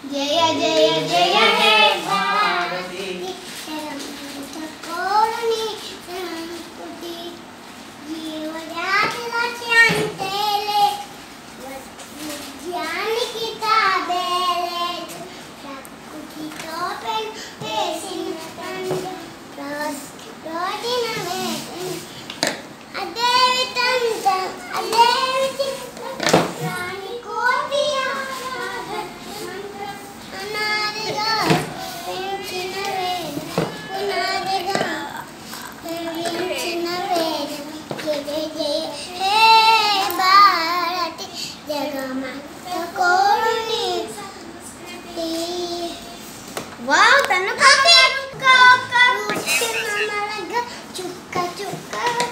జయ జయ జయ హే భారతి కోరుని సంస్కృతి జీవజాతి లక్ష్యాంతేలే విద్యానికి తాబేలే ప్రకృతితో వేసిన తండ్రి రోజున వేసిన అదే వితంతం అదే విచిత్రం రాణి కోటి అనాదిగా పెంచిన వేద పునాదిగా పెంచిన వేద జయ జయ హే భారతి జగమంత కోరుని సంస్కృతి వావ్ తను చుక్క చుక్క చుక్క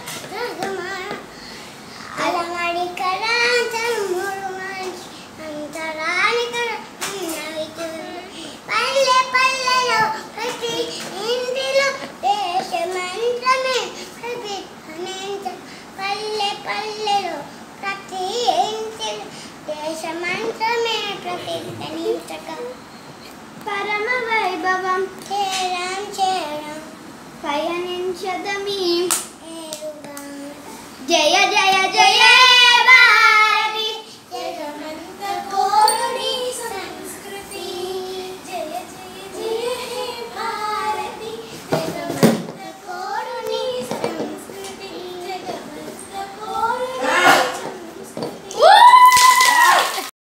అలమడి కళాంతరం మూడు మనిషి అంతరాని కళ పల్లె పల్లెలో ప్రతి ఇంటిలో దేశమంతమే ప్రతిధ్వనించ పల్లె పల్లెలో ప్రతి ఇంటిలో దేశమంతమే ప్రతిధ్వనించక పరమ వైభవం చేరం చేరం పయనించదమీ